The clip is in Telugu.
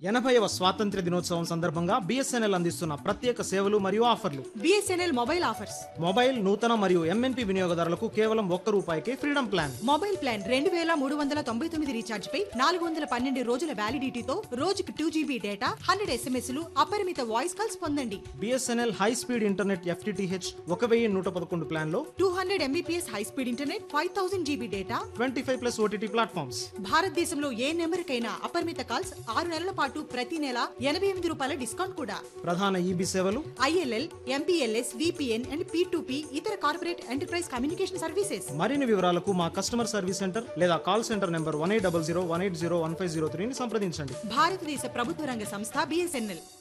ఎనభైవ స్వాతంత్ర్య దినోత్సవం సందర్భంగా బిఎస్ఎన్ఎల్ అందిస్తున్న ప్రత్యేక సేవలు మరియు ఆఫర్లు బిఎస్ఎన్ఎల్ మొబైల్ ఆఫర్స్ మొబైల్ నూతన మరియు ఎంఎన్పి వినియోగదారులకు కేవలం ఒక్క రూపాయికే ఫ్రీడమ్ ప్లాన్ మొబైల్ ప్లాన్ రెండు వేల మూడు వందల తొంభై తొమ్మిది రీఛార్జ్ పై నాలుగు వందల పన్నెండు రోజుల వ్యాలిడిటీతో రోజుకు టూ జీబీ డేటా హండ్రెడ్ ఎస్ఎంఎస్లు అపరిమిత వాయిస్ కాల్స్ పొందండి BSNL high speed internet FTTH ఒక వెయ్యి నూట పదకొండు ప్లాన్లో two hundred Mbps high speed internet five thousand GB data twenty five plus OTT platforms భారతదేశంలో ఏ నెంబర్కైనా అపరిమిత కాల్స్ ఆరు నెలల పాటు ప్రతి నెల ఎనభై ఎనిమిది రూపాయల డిస్కౌంట్ కూడా ప్రధాన ఈబీ సేవలు ILL MPLS VPN and P P ఇతర కార్పొరేట్ ఎంటర్ప్రైజ్ కమ్యూనికేషన్ సర్వీసెస్ మరిన్ని వివరాలకు మా కస్టమర్ సర్వీస్ సెంటర్ లేదా call centre number one eight double zero one eight zero one five zero త్రీని సంప్రదించండి భారతదేశ ప్రభుత్వ రంగ సంస్థ బిఎస్ఎన్ఎల్